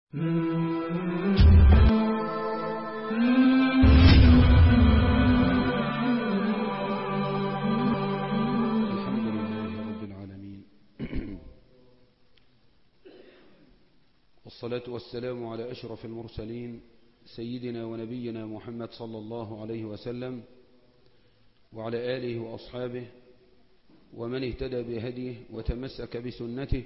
الحمد لله رب العالمين والصلاة والسلام على أشرف المرسلين سيدنا ونبينا محمد صلى الله عليه وسلم وعلى آله وأصحابه ومن اهتدى بهديه وتمسك بسنته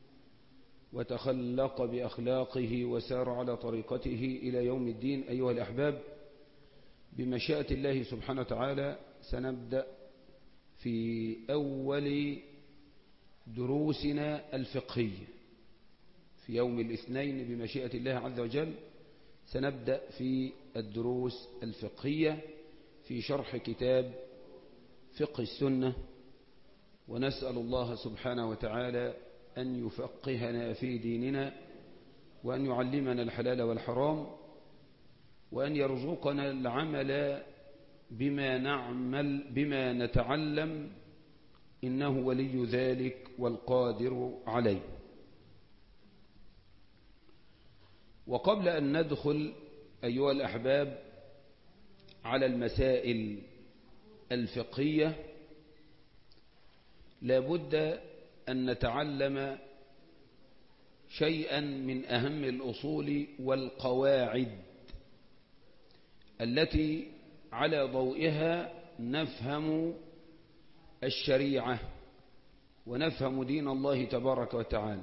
وتخلق بأخلاقه وسار على طريقته إلى يوم الدين أيها الأحباب بمشيئة الله سبحانه وتعالى سنبدأ في أول دروسنا الفقهية في يوم الاثنين بمشيئة الله عز وجل سنبدأ في الدروس الفقهية في شرح كتاب فقه السنة ونسأل الله سبحانه وتعالى أن يفقهنا في ديننا وأن يعلمنا الحلال والحرام وأن يرزقنا العمل بما نعمل بما نتعلم إنه ولي ذلك والقادر عليه وقبل أن ندخل أيها الأحباب على المسائل الفقهية لابد أن نتعلم شيئا من أهم الأصول والقواعد التي على ضوئها نفهم الشريعة ونفهم دين الله تبارك وتعالى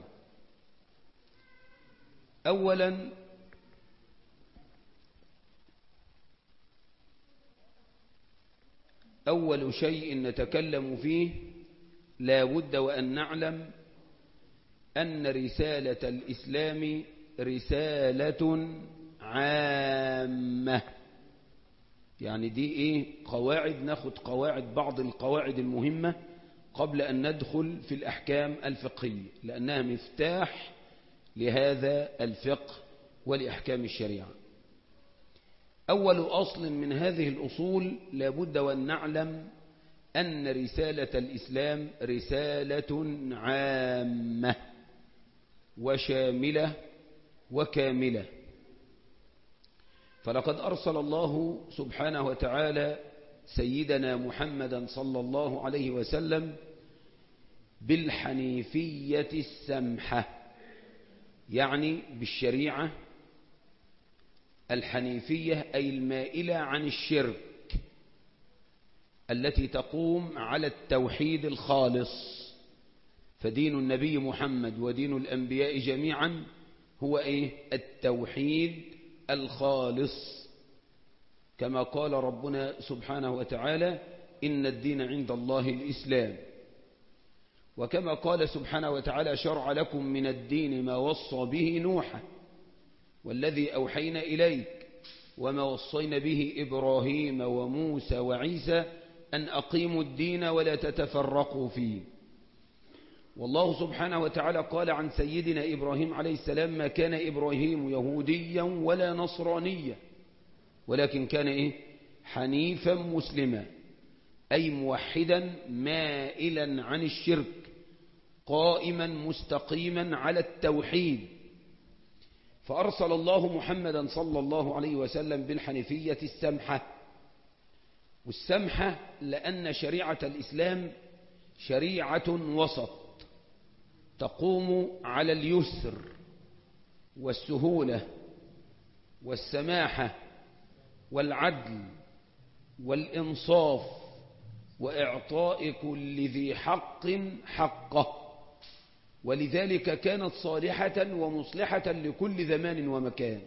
أولا أول شيء نتكلم فيه لا بد وأن نعلم أن رسالة الإسلام رسالة عامة يعني دي إيه قواعد ناخد قواعد بعض القواعد المهمة قبل أن ندخل في الأحكام الفقهية لأنها مفتاح لهذا الفقه ولأحكام الشريعة أول أصل من هذه الأصول لابد وأن نعلم أن رسالة الإسلام رسالة عامة وشاملة وكاملة فلقد أرسل الله سبحانه وتعالى سيدنا محمدا صلى الله عليه وسلم بالحنيفية السمحة يعني بالشريعة الحنيفية أي المائلة عن الشرك التي تقوم على التوحيد الخالص فدين النبي محمد ودين الأنبياء جميعا هو إيه التوحيد الخالص كما قال ربنا سبحانه وتعالى إن الدين عند الله الإسلام وكما قال سبحانه وتعالى شرع لكم من الدين ما وصى به نوحا والذي أوحينا إليك وما وصينا به إبراهيم وموسى وعيسى أن أقيموا الدين ولا تتفرقوا فيه والله سبحانه وتعالى قال عن سيدنا إبراهيم عليه السلام ما كان إبراهيم يهوديا ولا نصرانيا ولكن كان إيه حنيفا مسلما أي موحدا مائلا عن الشرك قائما مستقيما على التوحيد فأرسل الله محمدا صلى الله عليه وسلم بالحنيفية السمحة والسمحة لأن شريعة الإسلام شريعة وسط تقوم على اليسر والسهولة والسماحة والعدل والإنصاف وإعطاء كل ذي حق حقه ولذلك كانت صالحة ومصلحة لكل زمان ومكان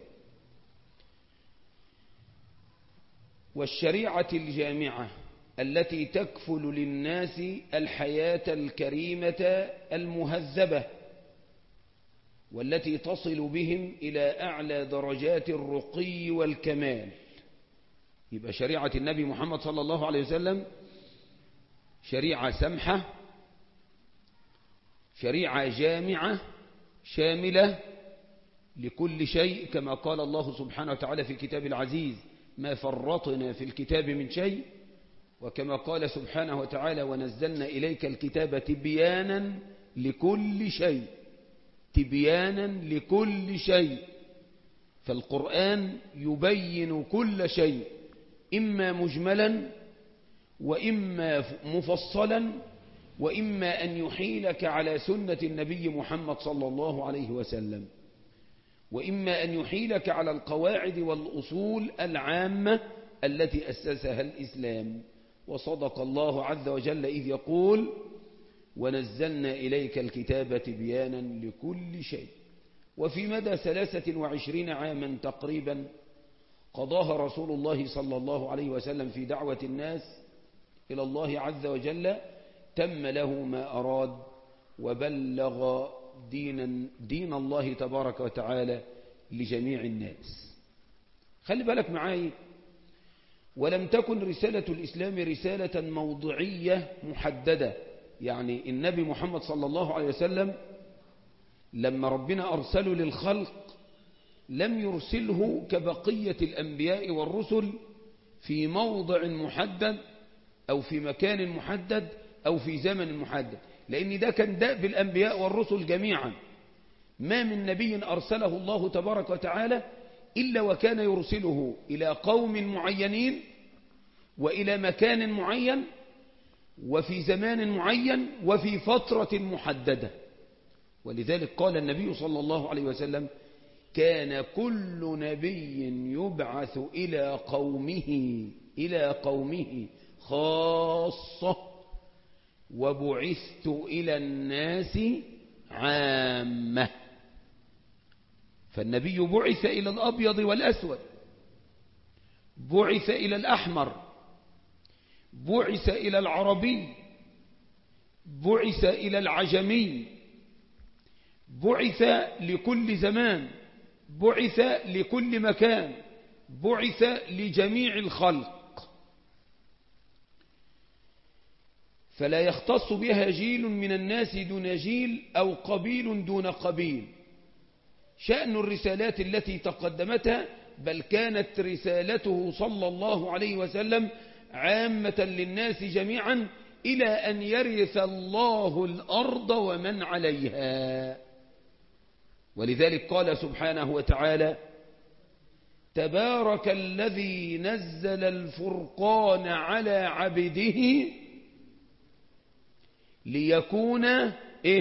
والشريعة الجامعة التي تكفل للناس الحياة الكريمة المهذبة والتي تصل بهم إلى أعلى درجات الرقي والكمال يبقى شريعة النبي محمد صلى الله عليه وسلم شريعة سمحة شريعة جامعة شاملة لكل شيء كما قال الله سبحانه وتعالى في كتاب العزيز ما فرطنا في الكتاب من شيء وكما قال سبحانه وتعالى ونزلنا إليك الكتاب تبيانا لكل شيء تبيانا لكل شيء فالقرآن يبين كل شيء إما مجملا وإما مفصلا وإما أن يحيلك على سنة النبي محمد صلى الله عليه وسلم وإما أن يحيلك على القواعد والأصول العامة التي أسسها الإسلام وصدق الله عز وجل إذ يقول ونزلنا إليك الكتاب بيانا لكل شيء وفي مدى ثلاثة وعشرين عاما تقريبا قضاها رسول الله صلى الله عليه وسلم في دعوة الناس إلى الله عز وجل تم له ما أراد وبلغ دين, دين الله تبارك وتعالى لجميع الناس خلي بالك معاي ولم تكن رسالة الإسلام رسالة موضوعية محددة يعني النبي محمد صلى الله عليه وسلم لما ربنا أرسله للخلق لم يرسله كبقية الأنبياء والرسل في موضع محدد أو في مكان محدد أو في زمن محدد لأن ده كان دأب الأنبياء والرسل جميعا ما من نبي أرسله الله تبارك وتعالى إلا وكان يرسله إلى قوم معينين وإلى مكان معين وفي زمان معين وفي فترة محددة ولذلك قال النبي صلى الله عليه وسلم كان كل نبي يبعث إلى قومه إلى قومه خاصة وبعثت إلى الناس عامة فالنبي بعث إلى الأبيض والأسود بعث إلى الأحمر بعث إلى العربي بعث إلى العجمي بعث لكل زمان بعث لكل مكان بعث لجميع الخلق فلا يختص بها جيل من الناس دون جيل أو قبيل دون قبيل شأن الرسالات التي تقدمتها بل كانت رسالته صلى الله عليه وسلم عامة للناس جميعا إلى أن يرث الله الأرض ومن عليها ولذلك قال سبحانه وتعالى تبارك الذي نزل الفرقان على عبده ليكون إيه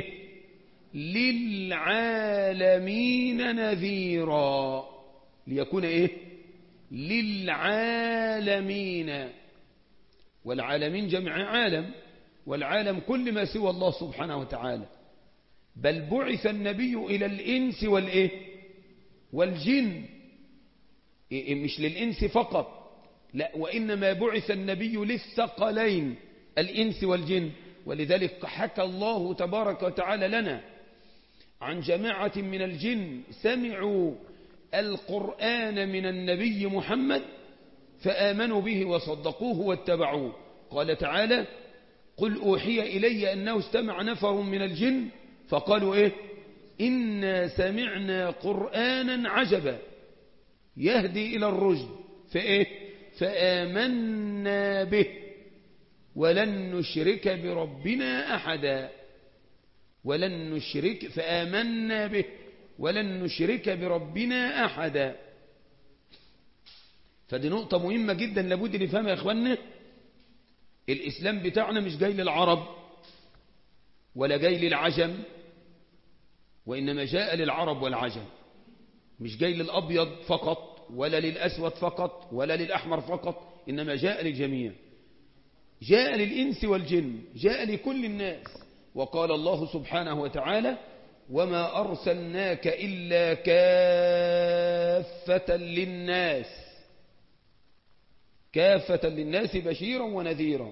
للعالمين نذيرا ليكون إيه للعالمين والعالمين جمع عالم والعالم كل ما سوى الله سبحانه وتعالى بل بعث النبي إلى الإنس والإيه والجن إيه مش للإنس فقط لا وإنما بعث النبي للثقلين الإنس والجن ولذلك حكى الله تبارك وتعالى لنا عن جماعة من الجن سمعوا القرآن من النبي محمد فآمنوا به وصدقوه واتبعوه قال تعالى قل أوحي إلي أنه استمع نفر من الجن فقالوا إيه إنا سمعنا قرآنا عجبا يهدي إلى الرشد فإيه فآمنا به ولن نشرك بربنا أحدا ولن نشرك فآمنا به ولن نشرك بربنا أحدا فدي نقطة مهمة جدا لابد نفهمها يا إخواننا الإسلام بتاعنا مش جاي للعرب ولا جاي للعجم وإنما جاء للعرب والعجم مش جاي للأبيض فقط ولا للأسود فقط ولا للأحمر فقط إنما جاء للجميع جاء للإنس والجن جاء لكل الناس وقال الله سبحانه وتعالى وما أرسلناك إلا كافة للناس كافة للناس بشيرا ونذيرا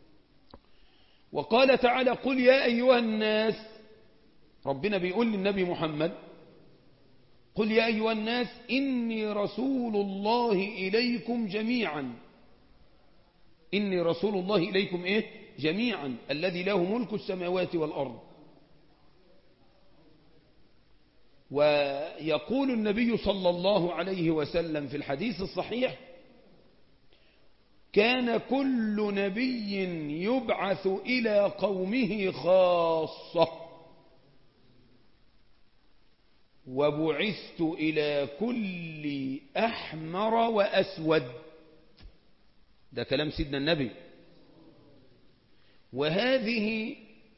وقال تعالى قل يا أيها الناس ربنا بيقول للنبي محمد قل يا أيها الناس إني رسول الله إليكم جميعا إني رسول الله إليكم إيه جميعا الذي له ملك السماوات والأرض ويقول النبي صلى الله عليه وسلم في الحديث الصحيح كان كل نبي يبعث إلى قومه خاصة وبعثت إلى كل أحمر وأسود ده كلام سيدنا النبي وهذه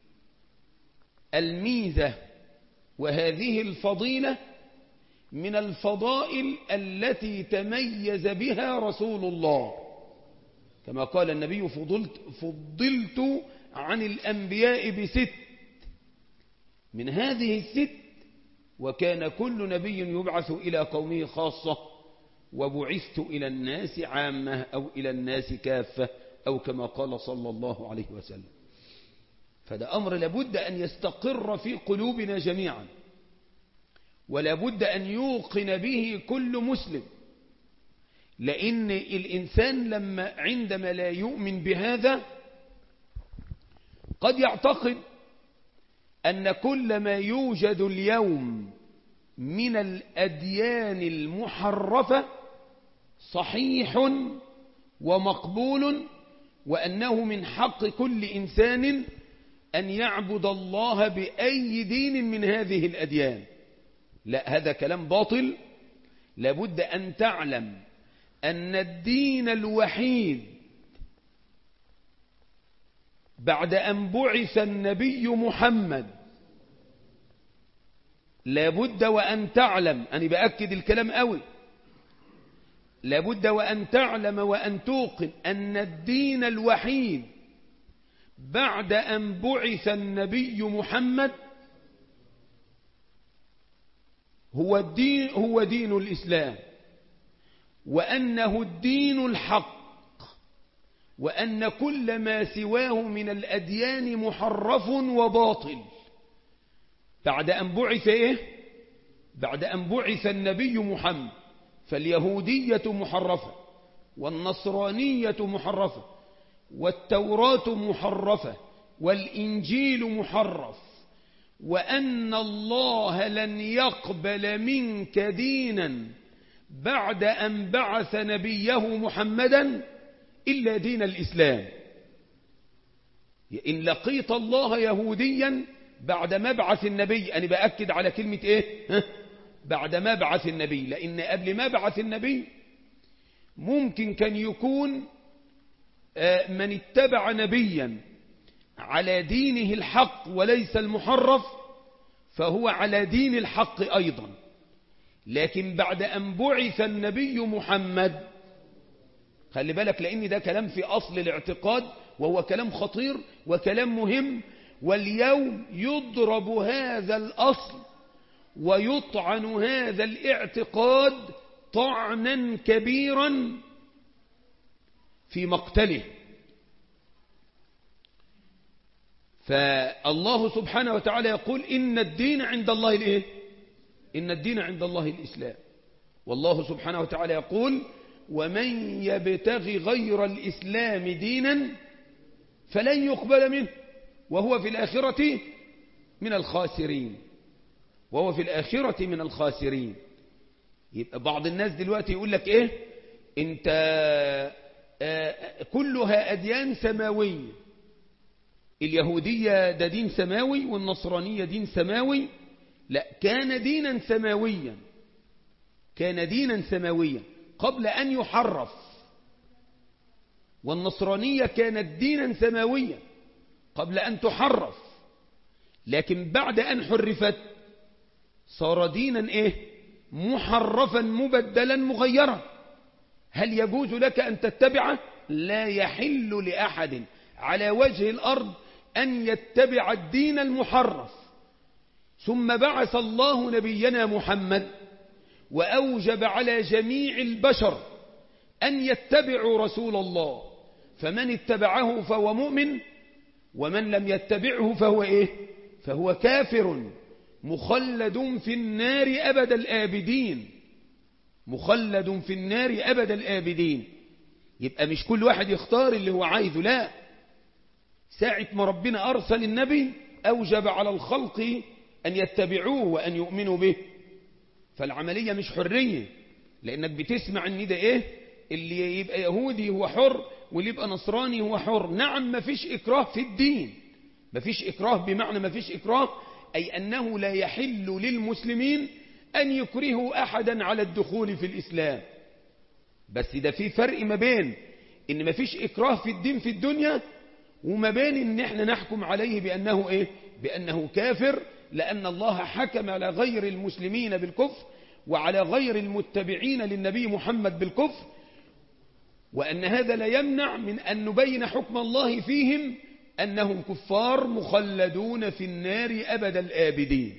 الميزة وهذه الفضيلة من الفضائل التي تميز بها رسول الله كما قال النبي فضلت, فضلت عن الأنبياء بست من هذه الست وكان كل نبي يبعث إلى قومه خاصة وبعثت إلى الناس عامة أو إلى الناس كافة أو كما قال صلى الله عليه وسلم فده أمر لابد أن يستقر في قلوبنا جميعا ولابد أن يوقن به كل مسلم لأن الإنسان لما عندما لا يؤمن بهذا قد يعتقد أن كل ما يوجد اليوم من الأديان المحرفة صحيح ومقبول وأنه من حق كل إنسان أن يعبد الله بأي دين من هذه الأديان لا هذا كلام باطل لابد أن تعلم أن الدين الوحيد بعد أن بعث النبي محمد لابد وأن تعلم أنا بأكد الكلام قوي لابد وأن تعلم وأن توقن أن الدين الوحيد بعد أن بعث النبي محمد هو الدين هو دين الإسلام وأنه الدين الحق وأن كل ما سواه من الأديان محرف وباطل بعد أن بعث إيه؟ بعد أن بعث النبي محمد فاليهودية محرفة والنصرانية محرفة والتوراة محرفة والإنجيل محرف وأن الله لن يقبل منك دينا بعد أن بعث نبيه محمدا إلا دين الإسلام إن لقيت الله يهوديا بعد مبعث النبي أنا بأكد على كلمة إيه ها؟ بعد مبعث النبي لأن قبل مبعث النبي ممكن كان يكون من اتبع نبيا على دينه الحق وليس المحرف فهو على دين الحق أيضا لكن بعد أن بعث النبي محمد خلي بالك لأن ده كلام في أصل الاعتقاد وهو كلام خطير وكلام مهم واليوم يضرب هذا الأصل ويطعن هذا الاعتقاد طعنا كبيرا في مقتله فالله سبحانه وتعالى يقول إن الدين عند الله الإيه؟ إن الدين عند الله الإسلام والله سبحانه وتعالى يقول ومن يبتغي غير الإسلام دينا فلن يقبل منه وهو في الآخرة من الخاسرين وهو في الآخرة من الخاسرين يبقى بعض الناس دلوقتي يقول لك إيه انت آه كلها أديان سماوية اليهودية ده دين سماوي والنصرانية دين سماوي لا كان دينا سماويا كان دينا سماويا قبل أن يحرف والنصرانية كانت دينا سماويا قبل أن تحرف لكن بعد أن حرفت صار دينا إيه محرفا مبدلا مغيرا هل يجوز لك أن تتبعه لا يحل لأحد على وجه الأرض أن يتبع الدين المحرف ثم بعث الله نبينا محمد وأوجب على جميع البشر أن يتبعوا رسول الله فمن اتبعه فهو مؤمن ومن لم يتبعه فهو إيه فهو كافر مخلد في النار أبد الآبدين مخلد في النار أبد الآبدين يبقى مش كل واحد يختار اللي هو عايزه لا ساعة ما ربنا أرسل النبي أوجب على الخلق أن يتبعوه وأن يؤمنوا به فالعملية مش حرية لأنك بتسمع أن ده إيه اللي يبقى يهودي هو حر واللي يبقى نصراني هو حر نعم ما فيش إكراه في الدين ما فيش إكراه بمعنى ما فيش إكراه أي أنه لا يحل للمسلمين أن يكرهوا أحدا على الدخول في الإسلام بس ده في فرق ما بين إن ما فيش إكراه في الدين في الدنيا وما بين إن إحنا نحكم عليه بأنه إيه بأنه كافر لأن الله حكم على غير المسلمين بالكفر وعلى غير المتبعين للنبي محمد بالكفر وأن هذا لا يمنع من أن نبين حكم الله فيهم أنهم كفار مخلدون في النار أبد الآبدين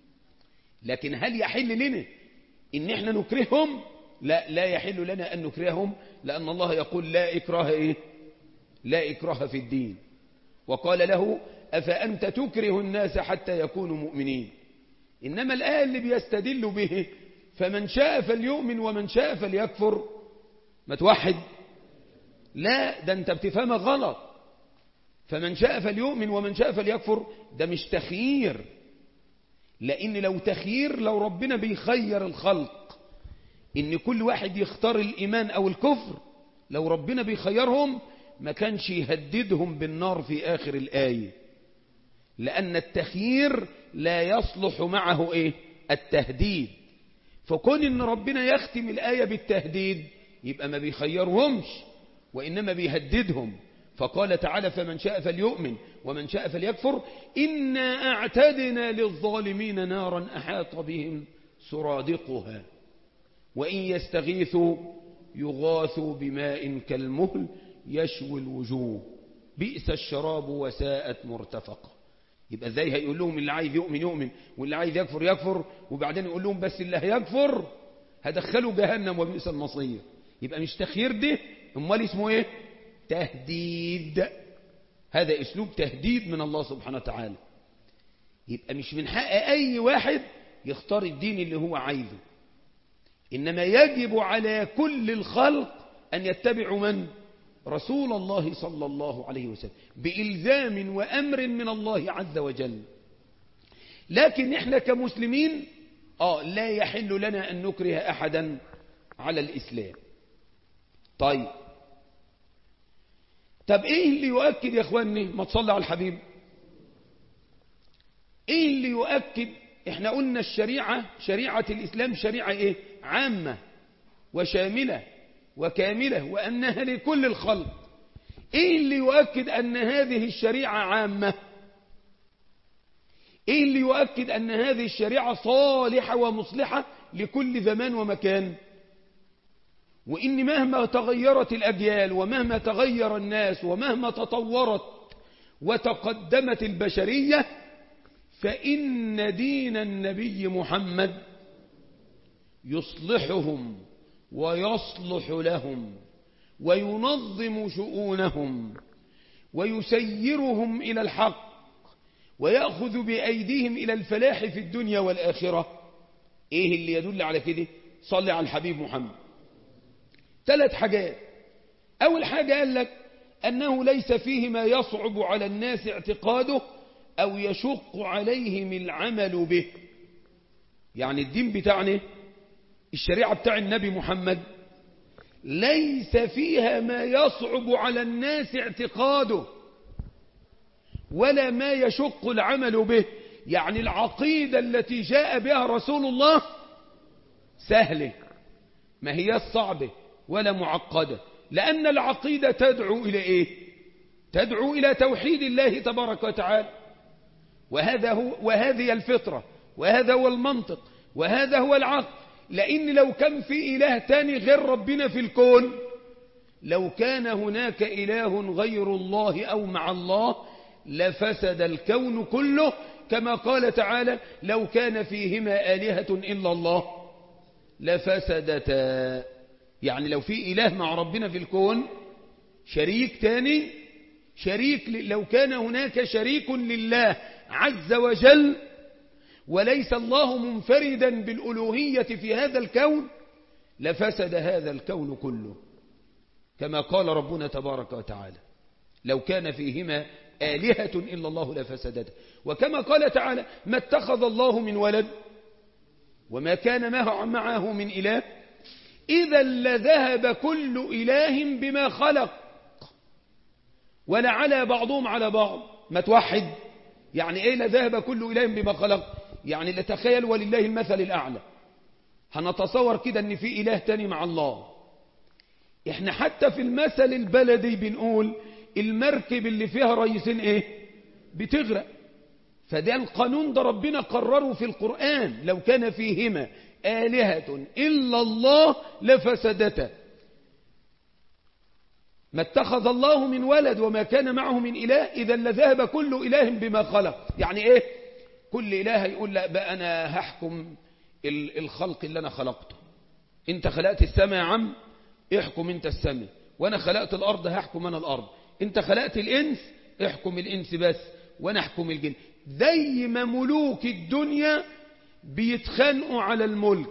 لكن هل يحل لنا إن إحنا نكرههم لا لا يحل لنا أن نكرههم لأن الله يقول لا إكراه إيه لا إكراه في الدين وقال له أفأنت تكره الناس حتى يكونوا مؤمنين إنما الآية اللي بيستدل به فمن شاء فليؤمن ومن شاء فليكفر ما توحد لا ده انت بتفهمها غلط فمن شاء فليؤمن ومن شاء فليكفر ده مش تخيير لأن لو تخيير لو ربنا بيخير الخلق إن كل واحد يختار الإيمان أو الكفر لو ربنا بيخيرهم ما كانش يهددهم بالنار في آخر الآية لأن التخيير لا يصلح معه إيه التهديد فكون إن ربنا يختم الآية بالتهديد يبقى ما بيخيرهمش وإنما بيهددهم فقال تعالى فمن شاء فليؤمن ومن شاء فليكفر إنا أعتدنا للظالمين نارا أحاط بهم سرادقها وإن يستغيثوا يغاثوا بماء كالمهل يشوي الوجوه بئس الشراب وساءت مرتفقة يبقى ازاي هيقول لهم اللي عايز يؤمن يؤمن واللي عايز يكفر يكفر وبعدين يقول لهم بس اللي هيكفر هدخله جهنم وبئس المصير يبقى مش تخيير ده امال اسمه ايه تهديد هذا اسلوب تهديد من الله سبحانه وتعالى يبقى مش من حق اي واحد يختار الدين اللي هو عايزه انما يجب على كل الخلق ان يتبعوا من رسول الله صلى الله عليه وسلم بإلزام وأمر من الله عز وجل لكن احنا كمسلمين آه لا يحل لنا أن نكره أحدا على الإسلام طيب طب ايه اللي يؤكد يا اخواني ما تصلي على الحبيب ايه اللي يؤكد احنا قلنا الشريعة شريعة الإسلام شريعة ايه عامة وشاملة وكاملة وأنها لكل الخلق إيه اللي يؤكد أن هذه الشريعة عامة إيه اللي يؤكد أن هذه الشريعة صالحة ومصلحة لكل زمان ومكان وإن مهما تغيرت الأجيال ومهما تغير الناس ومهما تطورت وتقدمت البشرية فإن دين النبي محمد يصلحهم ويصلح لهم وينظم شؤونهم ويسيرهم إلى الحق ويأخذ بأيديهم إلى الفلاح في الدنيا والآخرة إيه اللي يدل على كده صلي على الحبيب محمد ثلاث حاجات أول حاجة قال لك أنه ليس فيه ما يصعب على الناس اعتقاده أو يشق عليهم العمل به يعني الدين بتاعنا الشريعة بتاع النبي محمد ليس فيها ما يصعب على الناس اعتقاده ولا ما يشق العمل به يعني العقيدة التي جاء بها رسول الله سهلة ما هي الصعبة ولا معقدة لأن العقيدة تدعو إلى إيه تدعو إلى توحيد الله تبارك وتعالى وهذا هو وهذه الفطرة وهذا هو المنطق وهذا هو العقل لأن لو كان في إله تاني غير ربنا في الكون لو كان هناك إله غير الله أو مع الله لفسد الكون كله كما قال تعالى لو كان فيهما آلهة إلا الله لفسدتا يعني لو في إله مع ربنا في الكون شريك تاني شريك لو كان هناك شريك لله عز وجل وليس الله منفردا بالألوهية في هذا الكون لفسد هذا الكون كله كما قال ربنا تبارك وتعالى لو كان فيهما آلهة إلا الله لفسدته وكما قال تعالى ما اتخذ الله من ولد وما كان معه من إله إذا لذهب كل إله بما خلق ولعلى بعضهم على بعض ما توحد يعني إيه لذهب كل إله بما خلق يعني لتخيل ولله المثل الأعلى هنتصور كده ان في اله تاني مع الله احنا حتى في المثل البلدي بنقول المركب اللي فيها رئيسين ايه بتغرق فده القانون ده ربنا قرره في القرآن لو كان فيهما آلهة إلا الله لفسدتا ما اتخذ الله من ولد وما كان معه من إله إذا لذهب كل إله بما خلق يعني إيه كل إله يقول لا بقى أنا هحكم الخلق اللي أنا خلقته أنت خلقت السماء يا عم احكم أنت السماء وأنا خلقت الأرض هحكم أنا الأرض أنت خلقت الإنس احكم الإنس بس وأنا احكم الجن زي ما ملوك الدنيا بيتخانقوا على الملك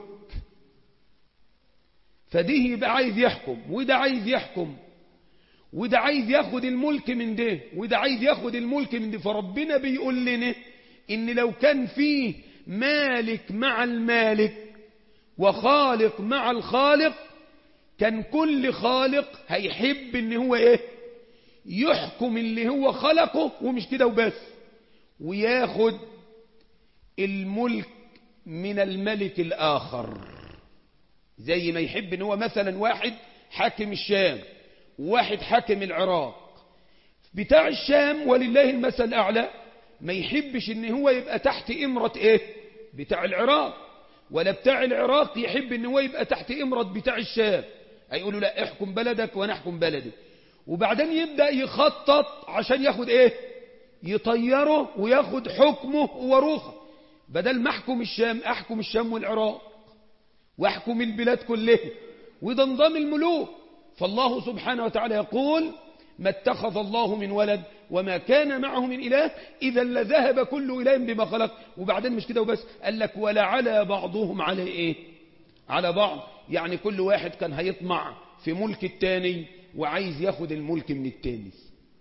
فده يبقى عايز يحكم وده عايز يحكم وده عايز ياخد الملك من ده وده عايز ياخد الملك من ده فربنا بيقول لنا ان لو كان فيه مالك مع المالك وخالق مع الخالق كان كل خالق هيحب ان هو ايه يحكم اللي هو خلقه ومش كده وبس وياخد الملك من الملك الآخر زي ما يحب ان هو مثلا واحد حاكم الشام وواحد حاكم العراق بتاع الشام ولله المثل الأعلى ما يحبش ان هو يبقى تحت إمرة ايه بتاع العراق ولا بتاع العراق يحب ان هو يبقى تحت إمرة بتاع الشام هيقولوا لا احكم بلدك وانا احكم بلدي وبعدين يبدأ يخطط عشان ياخد ايه يطيره وياخد حكمه وروخه بدل ما احكم الشام احكم الشام والعراق واحكم البلاد كلها وده نظام الملوك فالله سبحانه وتعالى يقول ما اتخذ الله من ولد وما كان معه من إله إذا لذهب كل إله بما خلق وبعدين مش كده وبس قال لك ولا على بعضهم على إيه على بعض يعني كل واحد كان هيطمع في ملك التاني وعايز ياخد الملك من التاني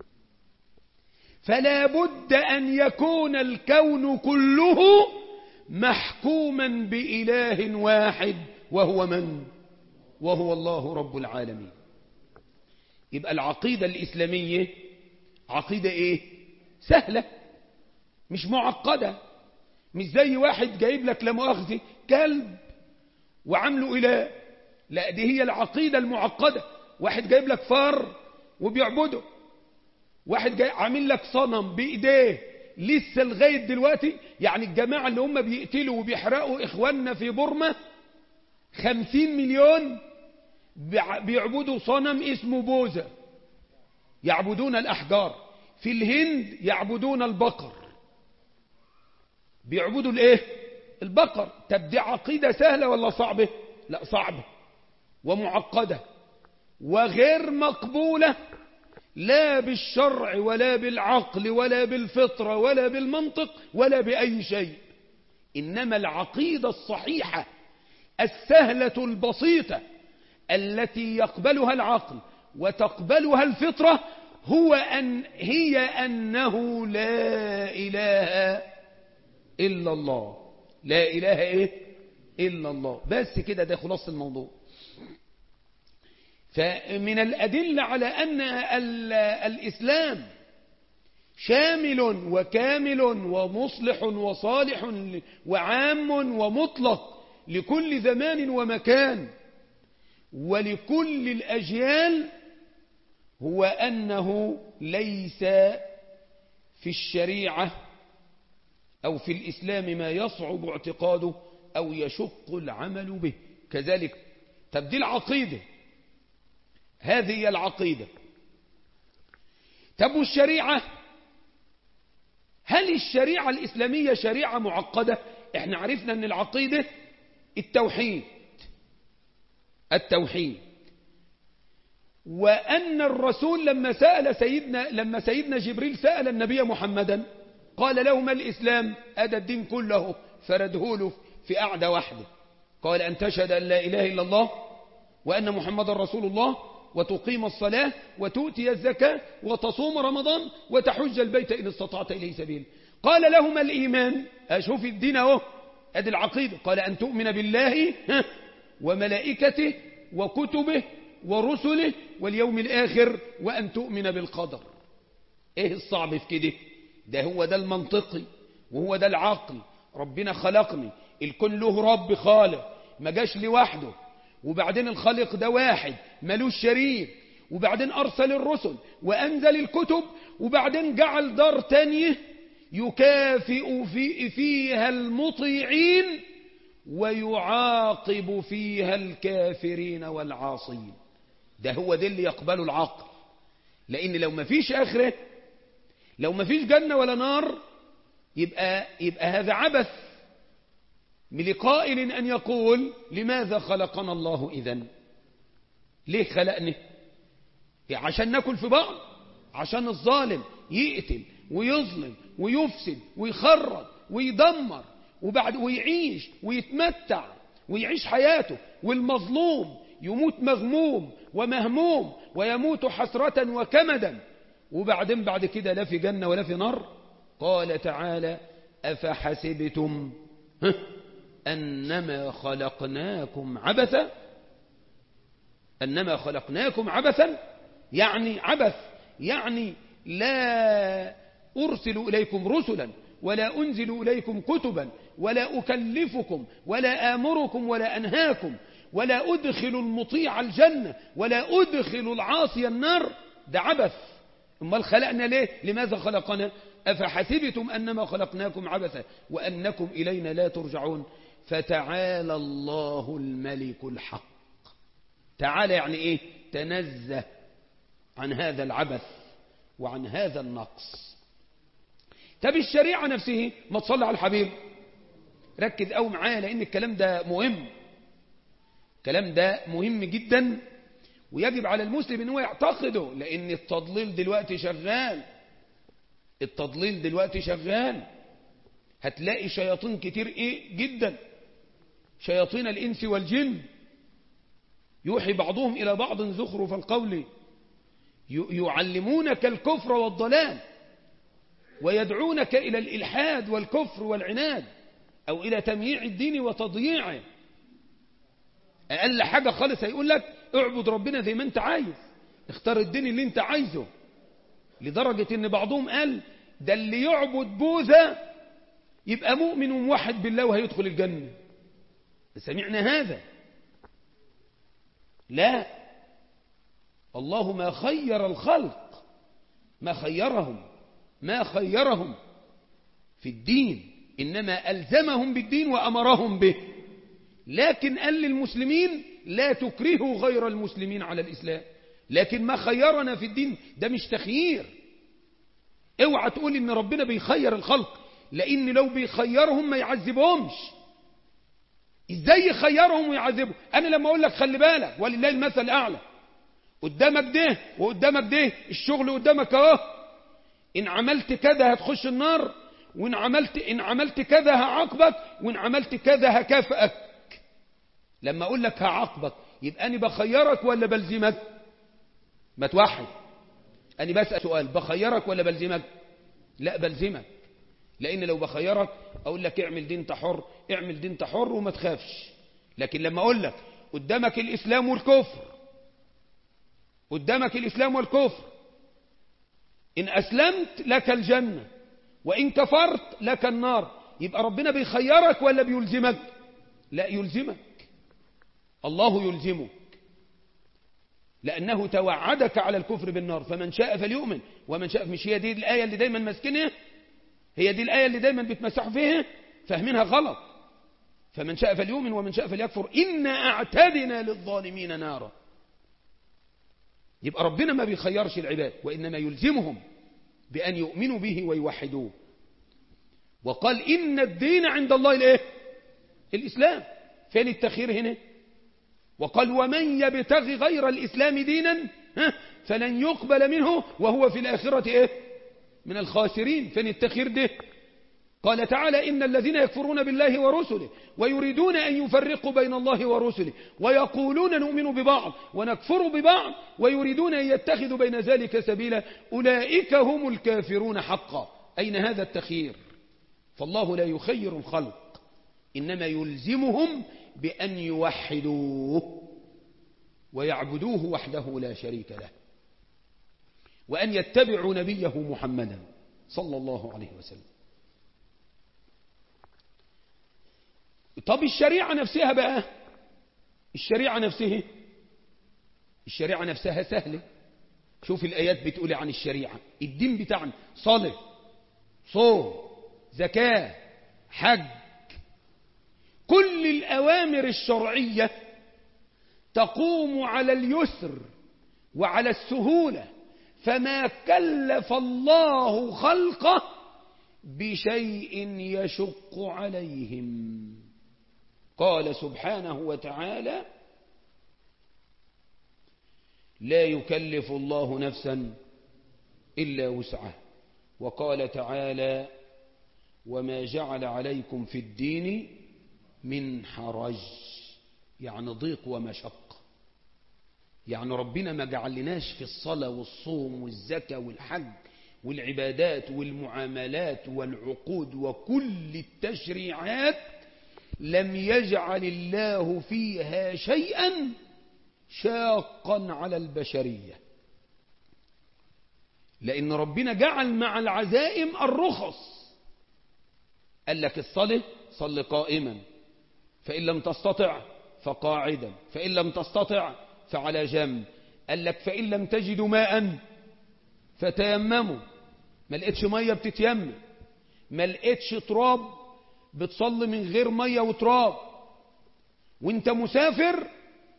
فلا بد أن يكون الكون كله محكوما بإله واحد وهو من وهو الله رب العالمين يبقى العقيدة الإسلامية عقيدة إيه سهلة مش معقدة مش زي واحد جايب لك لمؤاخذة كلب وعامله إله لا دي هي العقيدة المعقدة واحد جايب لك فار وبيعبده واحد جاي عامل لك صنم بإيديه لسه لغاية دلوقتي يعني الجماعة اللي هم بيقتلوا وبيحرقوا إخواننا في بورما خمسين مليون بيعبدوا صنم اسمه بوزة يعبدون الأحجار في الهند يعبدون البقر بيعبدوا الايه البقر طب دي عقيدة سهلة ولا صعبة لا صعبة ومعقدة وغير مقبولة لا بالشرع ولا بالعقل ولا بالفطرة ولا بالمنطق ولا بأي شيء إنما العقيدة الصحيحة السهلة البسيطة التي يقبلها العقل وتقبلها الفطرة هو أن هي أنه لا إله إلا الله لا إله إيه إلا الله بس كده ده خلاص الموضوع فمن الأدلة على أن الإسلام شامل وكامل ومصلح وصالح وعام ومطلق لكل زمان ومكان ولكل الأجيال هو أنه ليس في الشريعة أو في الإسلام ما يصعب اعتقاده أو يشق العمل به كذلك تبديل عقيدة هذه هي العقيدة طب والشريعة هل الشريعة الإسلامية شريعة معقدة احنا عرفنا ان العقيدة التوحيد التوحيد وأن الرسول لما سأل سيدنا لما سيدنا جبريل سأل النبي محمدا قال له ما الإسلام أدى الدين كله فرده له في قعدة واحدة قال أن تشهد أن لا إله إلا الله وأن محمد رسول الله وتقيم الصلاة وتؤتي الزكاة وتصوم رمضان وتحج البيت إن استطعت إليه سبيل قال لهما الإيمان أشوف الدين أهو أدي العقيدة قال أن تؤمن بالله وملائكته وكتبه ورسله واليوم الآخر وأن تؤمن بالقدر إيه الصعب في كده ده هو ده المنطقي وهو ده العقل ربنا خلقني الكل له رب خالق ما جاش لوحده وبعدين الخالق ده واحد ملوش شريك وبعدين أرسل الرسل وأنزل الكتب وبعدين جعل دار تانية يكافئ في فيها المطيعين ويعاقب فيها الكافرين والعاصين ده هو ده اللي يقبله العقل لأن لو ما فيش آخرة لو ما فيش جنة ولا نار يبقى, يبقى هذا عبث لقائل أن يقول لماذا خلقنا الله إذن ليه خلقني عشان ناكل في بعض عشان الظالم يقتل ويظلم ويفسد ويخرب ويدمر وبعد ويعيش ويتمتع ويعيش حياته والمظلوم يموت مغموم ومهموم ويموت حسرة وكمدا وبعدين بعد كده لا في جنة ولا في نار قال تعالى أفحسبتم أنما خلقناكم عبثا أنما خلقناكم عبثا يعني عبث يعني لا أرسل إليكم رسلا ولا أنزل إليكم كتبا ولا أكلفكم ولا آمركم ولا أنهاكم ولا أدخل المطيع الجنة ولا أدخل العاصي النار ده عبث امال خلقنا ليه لماذا خلقنا أفحسبتم أنما خلقناكم عبثا وأنكم إلينا لا ترجعون فتعالى الله الملك الحق تعالى يعني إيه تنزه عن هذا العبث وعن هذا النقص طب الشريعة نفسه ما تصلي على الحبيب ركز قوي معايا لأن الكلام ده مهم الكلام ده مهم جدا ويجب على المسلم ان هو يعتقده لأن التضليل دلوقتي شغال التضليل دلوقتي شغال هتلاقي شياطين كتير ايه جدا شياطين الإنس والجن يوحي بعضهم إلى بعض زخرف القول يعلمونك الكفر والضلال ويدعونك إلى الإلحاد والكفر والعناد أو إلى تمييع الدين وتضييعه أقل حاجة خالص هيقول لك اعبد ربنا زي ما انت عايز اختار الدين اللي انت عايزه لدرجة ان بعضهم قال ده اللي يعبد بوذا يبقى مؤمن وموحد بالله وهيدخل الجنة سمعنا هذا لا الله ما خير الخلق ما خيرهم ما خيرهم في الدين إنما ألزمهم بالدين وأمرهم به لكن قال للمسلمين لا تكرهوا غير المسلمين على الإسلام لكن ما خيرنا في الدين ده مش تخيير اوعى تقول ان ربنا بيخير الخلق لان لو بيخيرهم ما يعذبهمش ازاي يخيرهم ويعذبهم انا لما اقول لك خلي بالك ولله المثل الاعلى قدامك ده وقدامك ده الشغل قدامك اهو ان عملت كذا هتخش النار وان عملت ان عملت كذا هعاقبك وان عملت كذا هكافئك لما اقول لك هعاقبك يبقى انا بخيرك ولا بلزمك ما توحد انا بسال سؤال بخيرك ولا بلزمك لا بلزمك لان لو بخيرك اقول لك اعمل دي انت حر اعمل دي انت حر وما تخافش لكن لما اقول لك قدامك الاسلام والكفر قدامك الاسلام والكفر ان اسلمت لك الجنه وان كفرت لك النار يبقى ربنا بيخيرك ولا بيلزمك لا يلزمك الله يلزمك لأنه توعدك على الكفر بالنار فمن شاء فليؤمن ومن شاء مش هي دي الآية اللي دايما ماسكينها هي دي الآية اللي دايما بيتمسحوا فيها فاهمينها غلط فمن شاء فليؤمن ومن شاء فليكفر إنا أعتدنا للظالمين نارا يبقى ربنا ما بيخيرش العباد وإنما يلزمهم بأن يؤمنوا به ويوحدوه وقال إن الدين عند الله الإيه؟ الإسلام فين التخير هنا وقال ومن يبتغي غير الإسلام دينا فلن يقبل منه وهو في الآخرة إيه؟ من الخاسرين فين التخير ده قال تعالى إن الذين يكفرون بالله ورسله ويريدون أن يفرقوا بين الله ورسله ويقولون نؤمن ببعض ونكفر ببعض ويريدون أن يتخذوا بين ذلك سبيلا أولئك هم الكافرون حقا أين هذا التخيير فالله لا يخير الخلق إنما يلزمهم بأن يوحدوه ويعبدوه وحده لا شريك له وأن يتبعوا نبيه محمدا صلى الله عليه وسلم طب الشريعة نفسها بقى الشريعة نفسها الشريعة نفسها سهلة شوف الآيات بتقول عن الشريعة الدين بتاعنا صلاة صوم زكاة حج كل الأوامر الشرعية تقوم على اليسر وعلى السهولة فما كلف الله خلقه بشيء يشق عليهم قال سبحانه وتعالى لا يكلف الله نفسا إلا وسعه وقال تعالى وما جعل عليكم في الدين من حرج يعني ضيق ومشقة يعني ربنا ما جعلناش في الصلاة والصوم والزكاة والحج والعبادات والمعاملات والعقود وكل التشريعات لم يجعل الله فيها شيئا شاقا على البشرية لأن ربنا جعل مع العزائم الرخص قال لك الصلاة صل قائما فإن لم تستطع فقاعدا فإن لم تستطع فعلى جنب قال لك فإن لم تجدوا ماء فتيمموا ما لقيتش مية بتتيمم ما لقيتش تراب بتصلي من غير مية وتراب وانت مسافر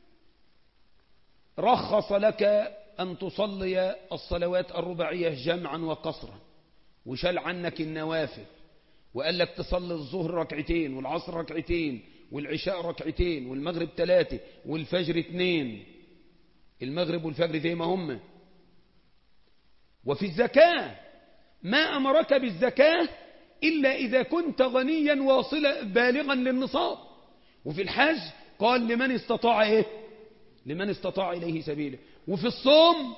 رخص لك أن تصلي الصلوات الرباعية جمعا وقصرا وشال عنك النوافل وقال لك تصلي الظهر ركعتين والعصر ركعتين والعشاء ركعتين والمغرب ثلاثة والفجر اثنين المغرب والفجر زي ما هم وفي الزكاة ما أمرك بالزكاة إلا إذا كنت غنيا واصلا بالغا للنصاب وفي الحج قال لمن استطاع إيه لمن استطاع إليه سبيلا وفي الصوم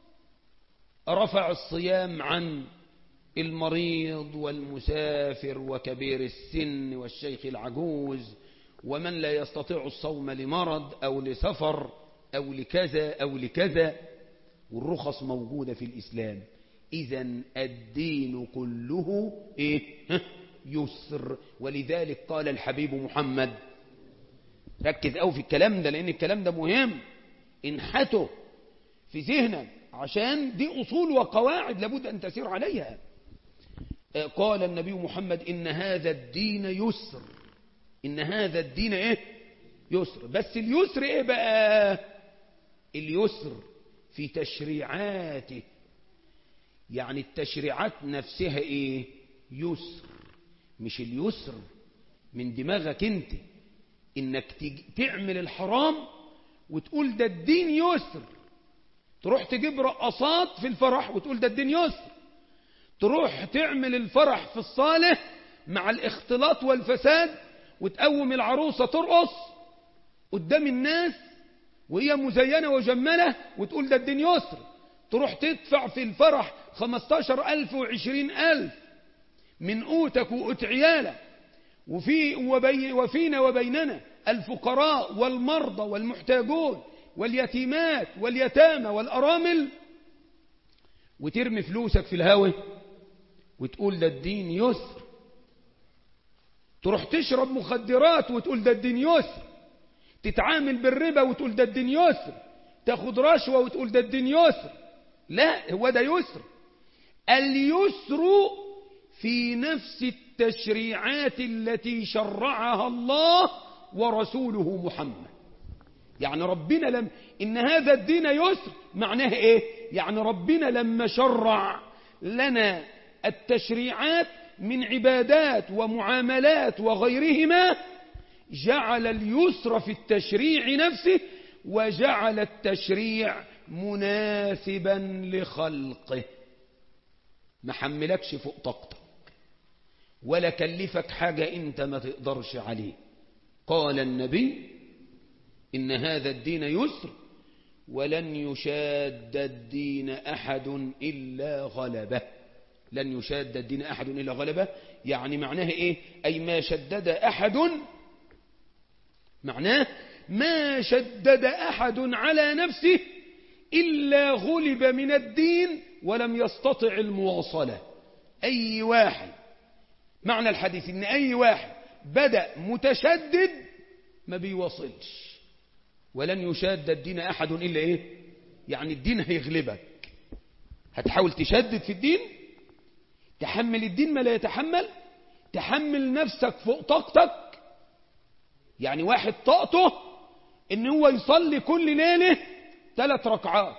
رفع الصيام عن المريض والمسافر وكبير السن والشيخ العجوز ومن لا يستطيع الصوم لمرض أو لسفر أو لكذا أو لكذا والرخص موجودة في الإسلام إذا الدين كله إيه؟ يسر ولذلك قال الحبيب محمد ركز أو في الكلام ده لأن الكلام ده مهم انحته في ذهنك عشان دي أصول وقواعد لابد أن تسير عليها قال النبي محمد إن هذا الدين يسر إن هذا الدين إيه يسر بس اليسر إيه بقى اليسر في تشريعاته يعني التشريعات نفسها إيه يسر مش اليسر من دماغك انت انك تعمل الحرام وتقول ده الدين يسر تروح تجيب رقصات في الفرح وتقول ده الدين يسر تروح تعمل الفرح في الصالح مع الاختلاط والفساد وتقوم العروسة ترقص قدام الناس وهي مزينة وجملة وتقول ده الدين يسر تروح تدفع في الفرح خمستاشر ألف وعشرين ألف من قوتك وقوت عيالك وفي وبي وفينا وبيننا الفقراء والمرضى والمحتاجون واليتيمات واليتامى والأرامل وترمي فلوسك في الهوى وتقول ده الدين يسر تروح تشرب مخدرات وتقول ده الدين يسر تتعامل بالربا وتقول ده الدين يسر تاخد رشوة وتقول ده الدين يسر لا هو ده يسر اليسر في نفس التشريعات التي شرعها الله ورسوله محمد يعني ربنا لم إن هذا الدين يسر معناه إيه يعني ربنا لما شرع لنا التشريعات من عبادات ومعاملات وغيرهما جعل اليسر في التشريع نفسه وجعل التشريع مناسبا لخلقه ما حملكش فوق طاقتك ولا كلفك حاجة انت ما تقدرش عليه قال النبي إن هذا الدين يسر ولن يشاد الدين أحد إلا غلبه لن يشاد الدين أحد إلا غلبه يعني معناه إيه أي ما شدد أحد معناه ما شدد أحد على نفسه إلا غلب من الدين ولم يستطع المواصلة أي واحد معنى الحديث إن أي واحد بدأ متشدد ما بيوصلش ولن يشاد الدين أحد إلا إيه يعني الدين هيغلبك هتحاول تشدد في الدين تحمل الدين ما لا يتحمل تحمل نفسك فوق طاقتك يعني واحد طاقته ان هو يصلي كل ليلة ثلاث ركعات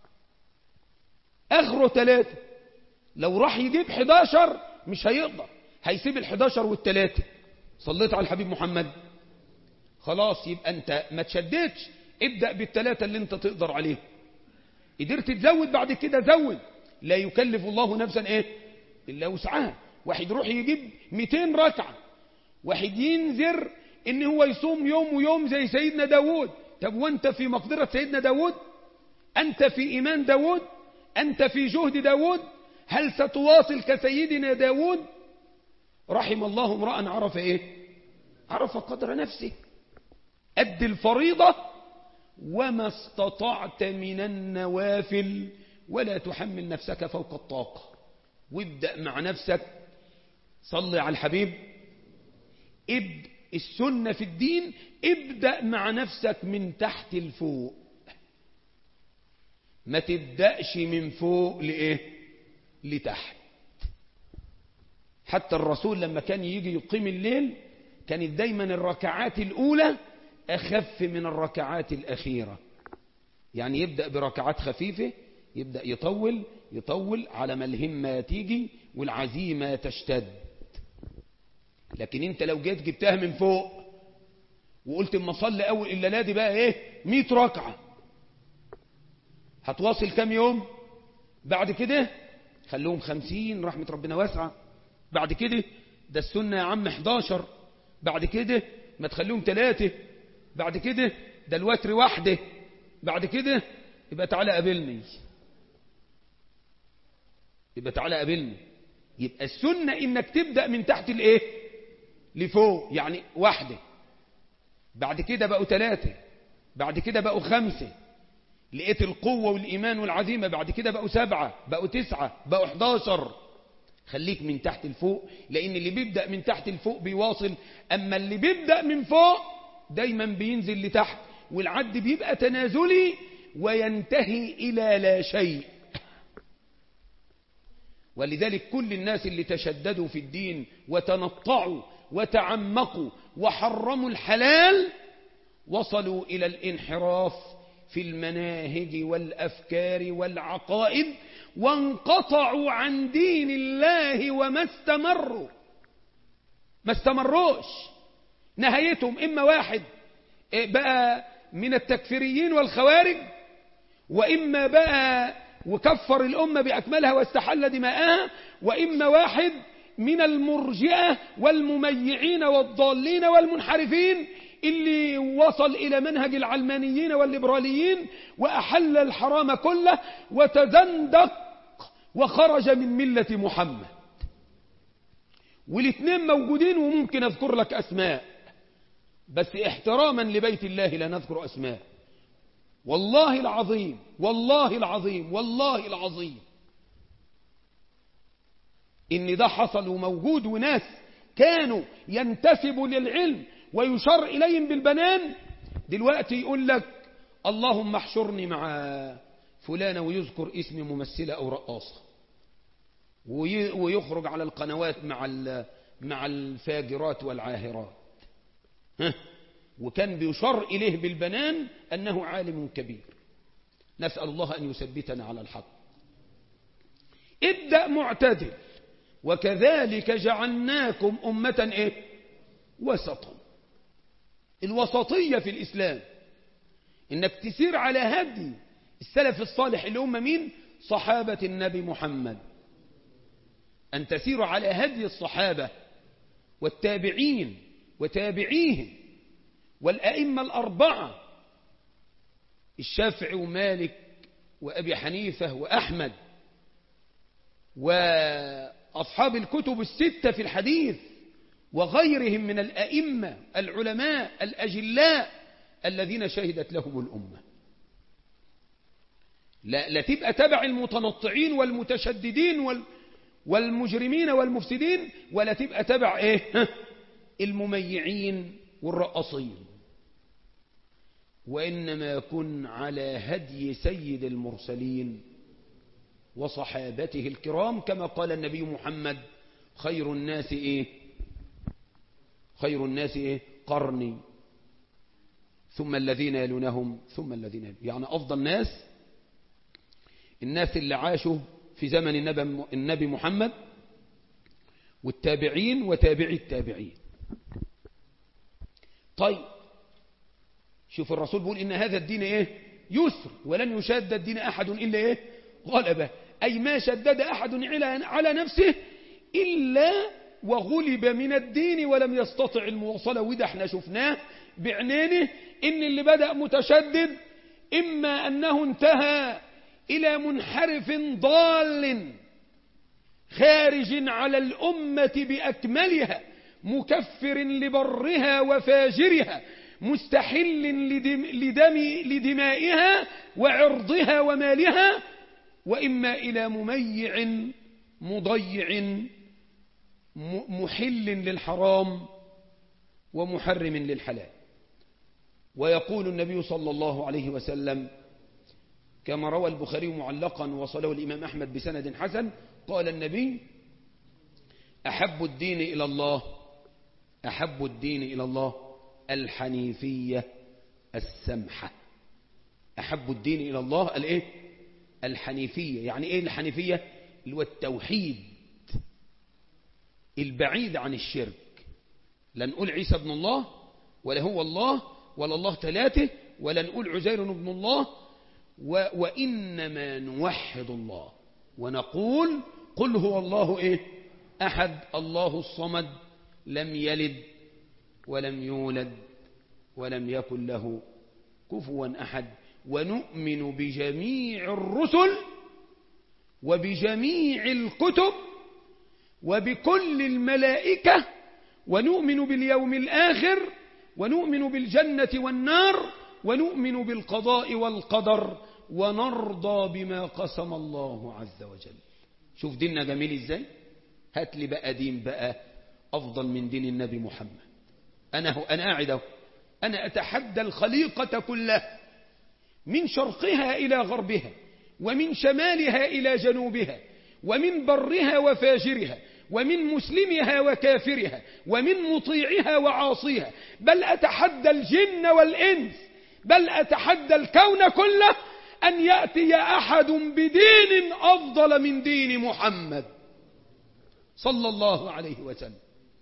اخره ثلاثة لو راح يجيب 11 مش هيقدر هيسيب ال 11 والثلاثة صليت على الحبيب محمد خلاص يبقى انت ما تشددش ابدأ بالثلاثة اللي انت تقدر عليه قدرت تزود بعد كده زود لا يكلف الله نفسا ايه الا وسعها واحد يروح يجيب 200 ركعة واحد ينذر ان هو يصوم يوم ويوم زي سيدنا داود طب وانت في مقدرة سيدنا داود انت في ايمان داود انت في جهد داود هل ستواصل كسيدنا داود رحم الله امرأ عرف ايه عرف قدر نفسه أد الفريضة وما استطعت من النوافل ولا تحمل نفسك فوق الطاقة وابدأ مع نفسك صلي على الحبيب ابدأ السنة في الدين ابدأ مع نفسك من تحت الفوق ما تبدأش من فوق لإيه لتحت حتى الرسول لما كان يجي يقيم الليل كانت دايما الركعات الأولى أخف من الركعات الأخيرة يعني يبدأ بركعات خفيفة يبدأ يطول يطول على ما الهمة تيجي والعزيمة تشتد لكن انت لو جيت جبتها من فوق وقلت اما صلي اول الا دي بقى ايه 100 ركعه هتواصل كام يوم بعد كده خلوهم خمسين رحمة ربنا واسعة بعد كده ده السنة يا عم 11 بعد كده ما تخليهم ثلاثة بعد كده ده الوتر واحدة بعد كده يبقى تعالى قابلني يبقى تعالى قابلني يبقى السنة انك تبدأ من تحت الايه لفوق يعني واحدة بعد كده بقوا ثلاثة بعد كده بقوا خمسة لقيت القوة والإيمان والعزيمة بعد كده بقوا سبعة بقوا تسعة بقوا 11 خليك من تحت الفوق لأن اللي بيبدأ من تحت الفوق بيواصل أما اللي بيبدأ من فوق دايما بينزل لتحت والعد بيبقى تنازلي وينتهي إلى لا شيء ولذلك كل الناس اللي تشددوا في الدين وتنطعوا وتعمقوا وحرموا الحلال وصلوا إلى الانحراف في المناهج والأفكار والعقائد وانقطعوا عن دين الله وما استمروا ما استمروش نهايتهم إما واحد بقى من التكفيريين والخوارج وإما بقى وكفر الأمة بأكملها واستحل دماءها وإما واحد من المرجئة والمميعين والضالين والمنحرفين اللي وصل إلى منهج العلمانيين والليبراليين وأحل الحرام كله وتزندق وخرج من ملة محمد والاثنين موجودين وممكن أذكر لك أسماء بس احتراما لبيت الله لا نذكر أسماء والله العظيم والله العظيم والله العظيم إن ده حصل وموجود وناس كانوا ينتسبوا للعلم ويشار إليهم بالبنان دلوقتي يقول لك اللهم احشرني مع فلانة ويذكر اسم ممثلة أو رقاصة ويخرج على القنوات مع مع الفاجرات والعاهرات وكان بيشار إليه بالبنان أنه عالم كبير نسأل الله أن يثبتنا على الحق ابدأ معتدل وكذلك جعلناكم أمة إيه؟ وسطا الوسطية في الإسلام إنك تسير على هدي السلف الصالح اللي هم مين صحابة النبي محمد أن تسير على هدي الصحابة والتابعين وتابعيهم والأئمة الأربعة الشافعي ومالك وأبي حنيفة وأحمد وأصحاب الكتب الستة في الحديث وغيرهم من الأئمة العلماء الأجلاء الذين شهدت لهم الأمة لا, لا تبقى تبع المتنطعين والمتشددين وال والمجرمين والمفسدين ولا تبقى تبع ايه المميعين والرقصين وإنما يكون على هدي سيد المرسلين وصحابته الكرام كما قال النبي محمد خير الناس إيه خير الناس إيه قرني ثم الذين يلونهم ثم الذين يلونهم يعني أفضل ناس الناس اللي عاشوا في زمن النبي, النبي محمد والتابعين وتابعي التابعين طيب شوف الرسول بيقول إن هذا الدين إيه يسر ولن يشاد الدين أحد إلا إيه غلبه أي ما شدد أحد على نفسه إلا وغلب من الدين ولم يستطع المواصلة وده احنا شفناه بعينينه إن اللي بدأ متشدد إما أنه انتهى إلى منحرف ضال خارج على الأمة بأكملها مكفر لبرها وفاجرها مستحل لدم لدم لدمائها وعرضها ومالها وإما إلى مميع مضيع محل للحرام ومحرم للحلال ويقول النبي صلى الله عليه وسلم كما روى البخاري معلقا وصله الإمام أحمد بسند حسن قال النبي أحب الدين إلى الله أحب الدين إلى الله الحنيفية السمحة أحب الدين إلى الله الإيه؟ الحنيفية يعني إيه الحنيفية اللي هو التوحيد البعيد عن الشرك لا نقول عيسى ابن الله ولا هو الله ولا الله ثلاثة ولا نقول عزير ابن الله و وإنما نوحد الله ونقول قل هو الله إيه أحد الله الصمد لم يلد ولم يولد ولم يكن له كفوا أحد ونؤمن بجميع الرسل وبجميع الكتب وبكل الملائكة ونؤمن باليوم الآخر ونؤمن بالجنة والنار ونؤمن بالقضاء والقدر ونرضى بما قسم الله عز وجل شوف ديننا جميل ازاي هات لي بقى دين بقى أفضل من دين النبي محمد أنا, هو أنا قاعد اهو أنا أتحدى الخليقة كلها من شرقها إلى غربها ومن شمالها إلى جنوبها ومن برها وفاجرها ومن مسلمها وكافرها ومن مطيعها وعاصيها بل أتحدى الجن والإنس بل أتحدى الكون كله أن يأتي أحد بدين أفضل من دين محمد صلى الله عليه وسلم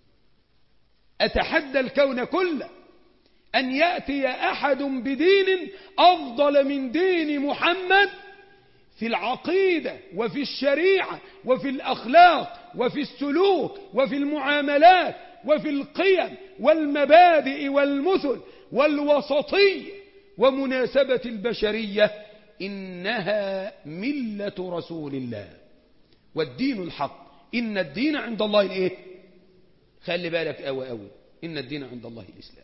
أتحدى الكون كله أن يأتي أحد بدين أفضل من دين محمد في العقيدة وفي الشريعة وفي الأخلاق وفي السلوك وفي المعاملات وفي القيم والمبادئ والمثل والوسطية ومناسبة البشرية إنها ملة رسول الله والدين الحق إن الدين عند الله الإيه خلي بالك أوي أوي إن الدين عند الله الإسلام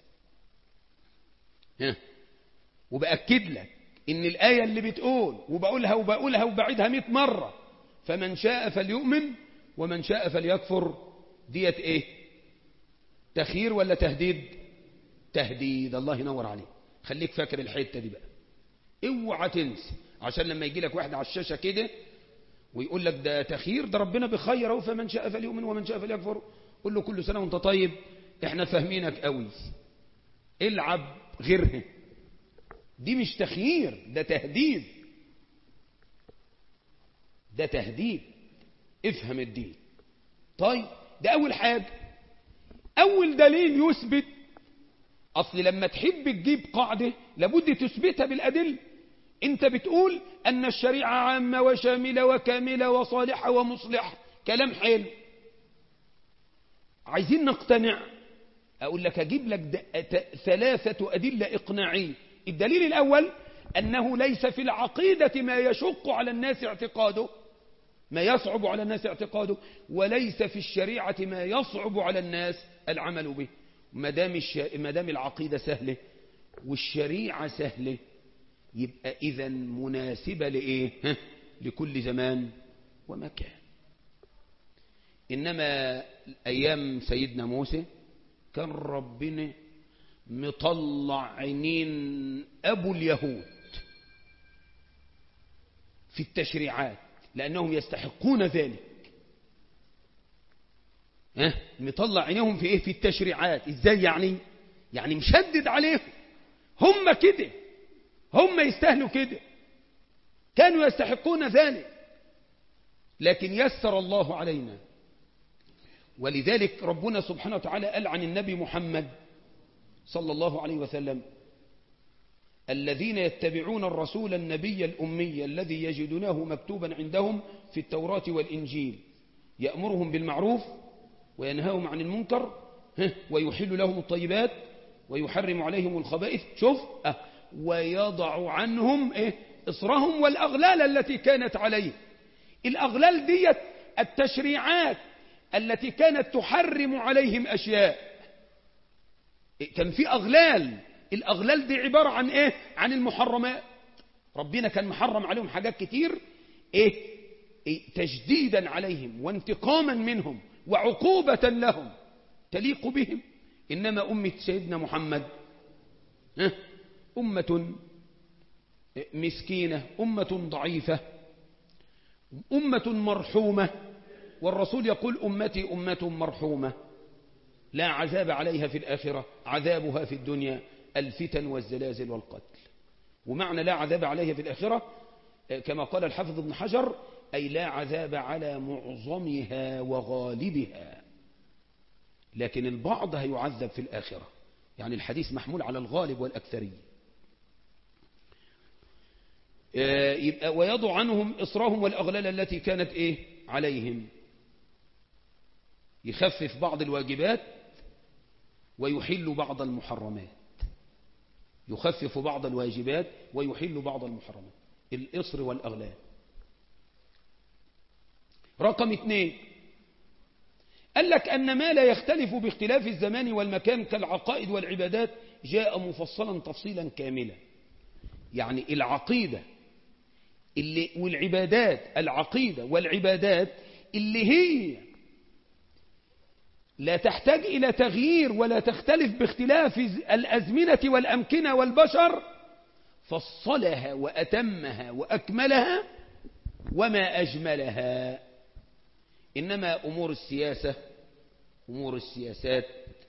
ها وبأكد لك إن الآية اللي بتقول وبقولها وبقولها وبعيدها مئة مرة فمن شاء فليؤمن ومن شاء فليكفر ديت إيه تخيير ولا تهديد تهديد الله ينور عليك خليك فاكر الحتة دي بقى اوعى تنسى عشان لما يجي لك واحد على الشاشة كده ويقول لك ده تخيير ده ربنا بيخير اهو فمن شاء فليؤمن ومن شاء فليكفر قول له كل سنة وانت طيب احنا فاهمينك قوي العب غيرها دي مش تخيير ده تهديد ده تهديد افهم الدين طيب ده اول حاجة اول دليل يثبت اصل لما تحب تجيب قاعدة لابد تثبتها بالادله انت بتقول ان الشريعة عامة وشاملة وكاملة وصالحة ومصلحة كلام حلو عايزين نقتنع اقول لك اجيب لك ثلاثة ادلة اقناعية الدليل الاول انه ليس في العقيدة ما يشق على الناس اعتقاده ما يصعب على الناس اعتقاده وليس في الشريعة ما يصعب على الناس العمل به ما دام ما دام العقيدة سهلة والشريعة سهلة يبقى إذا مناسبة لإيه لكل زمان ومكان إنما أيام سيدنا موسى كان ربنا مطلع عينين أبو اليهود في التشريعات لأنهم يستحقون ذلك ها مطلع عينيهم في ايه في التشريعات ازاي يعني يعني مشدد عليهم هم كده هم يستاهلوا كده كانوا يستحقون ذلك لكن يسر الله علينا ولذلك ربنا سبحانه وتعالى قال عن النبي محمد صلى الله عليه وسلم الذين يتبعون الرسول النبي الأمي الذي يجدونه مكتوبا عندهم في التوراة والإنجيل يأمرهم بالمعروف وينهاهم عن المنكر ويحل لهم الطيبات ويحرم عليهم الخبائث شوف أه ويضع عنهم إيه إصرهم والأغلال التي كانت عليه الأغلال ديت التشريعات التي كانت تحرم عليهم أشياء كان في أغلال الأغلال دي عبارة عن إيه عن المحرمات ربنا كان محرم عليهم حاجات كتير إيه, إيه تجديدا عليهم وانتقاما منهم وعقوبة لهم تليق بهم إنما أمة سيدنا محمد أمة مسكينة أمة ضعيفة أمة مرحومة والرسول يقول أمتي أمة مرحومة لا عذاب عليها في الآخرة عذابها في الدنيا الفتن والزلازل والقتل ومعنى لا عذاب عليها في الآخرة كما قال الحافظ ابن حجر أي لا عذاب على معظمها وغالبها لكن البعض هيعذب في الآخرة يعني الحديث محمول على الغالب والأكثرية يبقى ويضع عنهم إصرهم والأغلال التي كانت إيه عليهم يخفف بعض الواجبات ويحل بعض المحرمات يخفف بعض الواجبات ويحل بعض المحرمات الإصر والأغلال رقم اثنين قال لك أن ما لا يختلف باختلاف الزمان والمكان كالعقائد والعبادات جاء مفصلا تفصيلا كاملا يعني العقيدة اللي والعبادات العقيدة والعبادات اللي هي لا تحتاج إلى تغيير ولا تختلف باختلاف الأزمنة والأمكنة والبشر فصلها وأتمها وأكملها وما أجملها إنما أمور السياسة أمور السياسات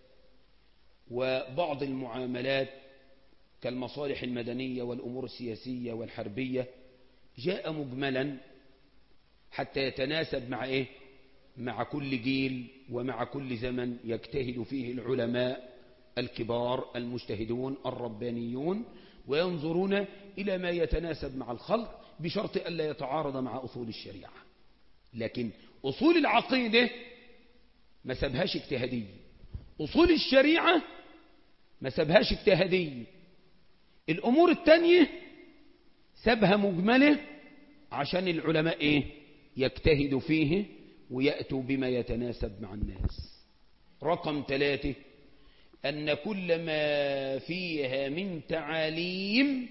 وبعض المعاملات كالمصالح المدنية والأمور السياسية والحربية جاء مجملا حتى يتناسب مع إيه؟ مع كل جيل ومع كل زمن يجتهد فيه العلماء الكبار المجتهدون الربانيون وينظرون إلى ما يتناسب مع الخلق بشرط ألا يتعارض مع أصول الشريعة لكن أصول العقيدة ما سبهاش اجتهادية أصول الشريعة ما سبهاش اجتهادية الأمور التانية سبها مجملة عشان العلماء إيه يجتهدوا فيه ويأتوا بما يتناسب مع الناس رقم ثلاثة أن كل ما فيها من تعاليم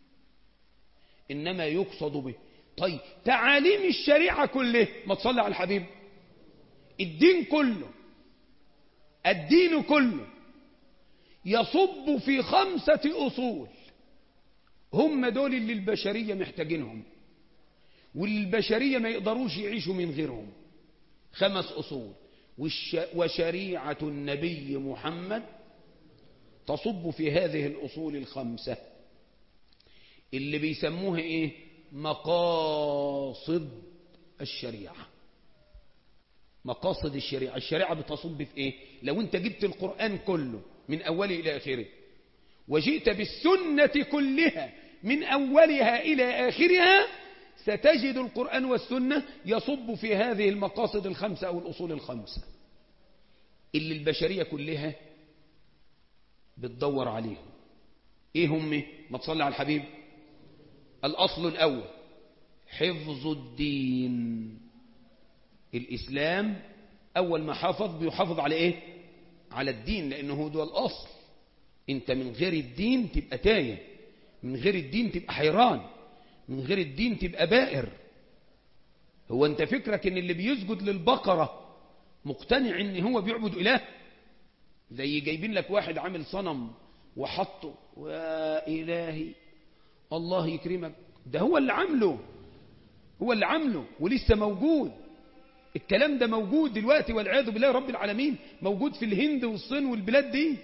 إنما يقصد به طيب تعاليم الشريعة كله ما تصلي على الحبيب الدين كله الدين كله يصب في خمسة أصول هم دول اللي البشرية محتاجينهم والبشرية ما يقدروش يعيشوا من غيرهم خمس أصول وشريعة النبي محمد تصب في هذه الأصول الخمسة اللي بيسموها إيه مقاصد الشريعة مقاصد الشريعة الشريعة بتصب في إيه لو أنت جبت القرآن كله من أوله إلى آخره وجئت بالسنة كلها من أولها إلى آخرها ستجد القرآن والسنة يصب في هذه المقاصد الخمسة أو الأصول الخمسة اللي البشرية كلها بتدور عليهم إيه هم ما تصلي على الحبيب الأصل الأول حفظ الدين الإسلام أول ما حافظ بيحافظ على إيه على الدين لأنه هو الأصل أنت من غير الدين تبقى تايه من غير الدين تبقى حيران من غير الدين تبقى بائر هو أنت فكرك أن اللي بيسجد للبقرة مقتنع أن هو بيعبد إله زي جايبين لك واحد عامل صنم وحطه ويا إلهي الله يكرمك ده هو اللي عامله هو اللي عامله ولسه موجود الكلام ده موجود دلوقتي والعياذ بالله رب العالمين موجود في الهند والصين والبلاد دي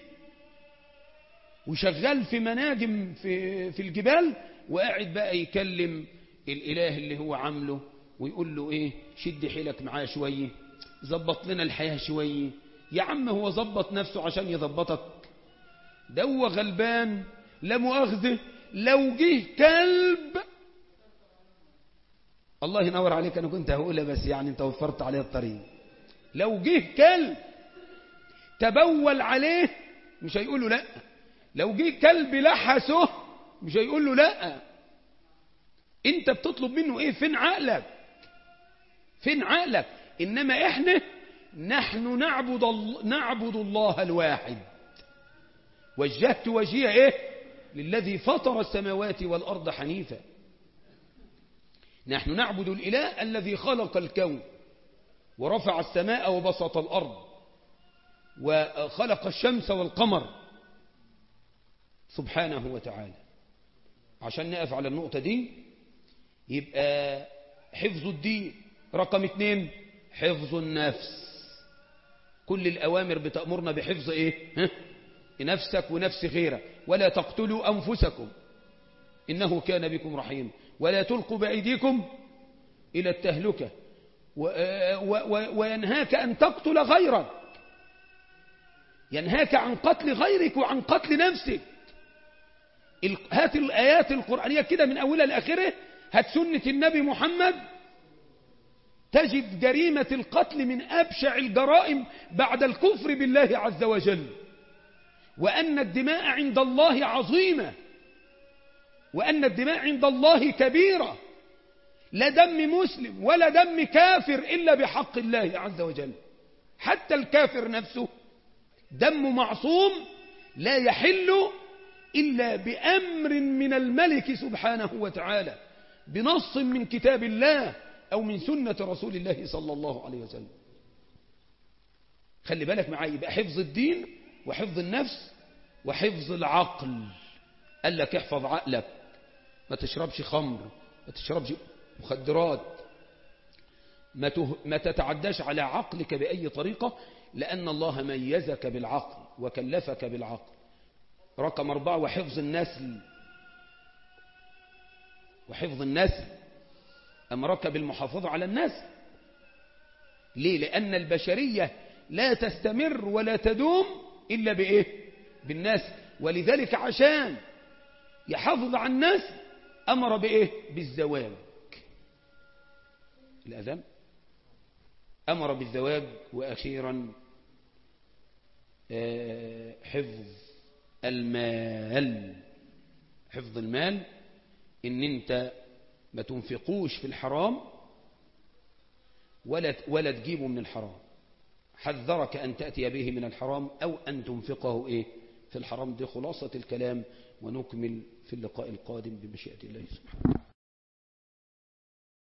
وشغال في مناجم في, في الجبال وقاعد بقى يكلم الإله اللي هو عامله ويقول له ايه شد حيلك معاه شوية ظبط لنا الحياة شوية يا عم هو ظبط نفسه عشان يظبطك ده هو غلبان لا مؤاخذة لو جه كلب الله ينور عليك أنا كنت هقولها بس يعني أنت وفرت عليه الطريق لو جه كلب تبول عليه مش هيقول له لا لو جه كلب لحسه مش هيقول له لا انت بتطلب منه ايه فين عقلك فين عقلك انما احنا نحن نعبد الله, نعبد الله الواحد وجهت وجهي ايه للذي فطر السماوات والارض حنيفا نحن نعبد الاله الذي خلق الكون ورفع السماء وبسط الارض وخلق الشمس والقمر سبحانه وتعالى عشان نقف على النقطة دي يبقى حفظ الدين رقم اتنين حفظ النفس كل الأوامر بتأمرنا بحفظ ايه ها؟ نفسك ونفس غيرك ولا تقتلوا أنفسكم إنه كان بكم رحيم ولا تلقوا بأيديكم إلى التهلكة و و وينهاك أن تقتل غيرك ينهاك عن قتل غيرك وعن قتل نفسك هات الآيات القرآنية كده من أولها لآخره هات سنة النبي محمد تجد جريمة القتل من أبشع الجرائم بعد الكفر بالله عز وجل وأن الدماء عند الله عظيمة وأن الدماء عند الله كبيرة لا دم مسلم ولا دم كافر إلا بحق الله عز وجل حتى الكافر نفسه دم معصوم لا يحل إلا بأمر من الملك سبحانه وتعالى بنص من كتاب الله أو من سنة رسول الله صلى الله عليه وسلم خلي بالك معايا يبقى حفظ الدين وحفظ النفس وحفظ العقل قال لك احفظ عقلك ما تشربش خمر ما تشربش مخدرات ما, ته... ما تتعداش على عقلك بأي طريقة لأن الله ميزك بالعقل وكلفك بالعقل رقم أربعة وحفظ النسل وحفظ النسل أمرك بالمحافظة على النسل ليه لأن البشرية لا تستمر ولا تدوم إلا بإيه بالنسل ولذلك عشان يحافظ على النسل أمر بإيه بالزواج الأذان أمر بالزواج وأخيرا حفظ المال حفظ المال ان انت ما تنفقوش في الحرام ولا ولا تجيبه من الحرام حذرك أن تأتي به من الحرام أو أن تنفقه إيه في الحرام دي خلاصة الكلام ونكمل في اللقاء القادم بمشيئة الله سبحانه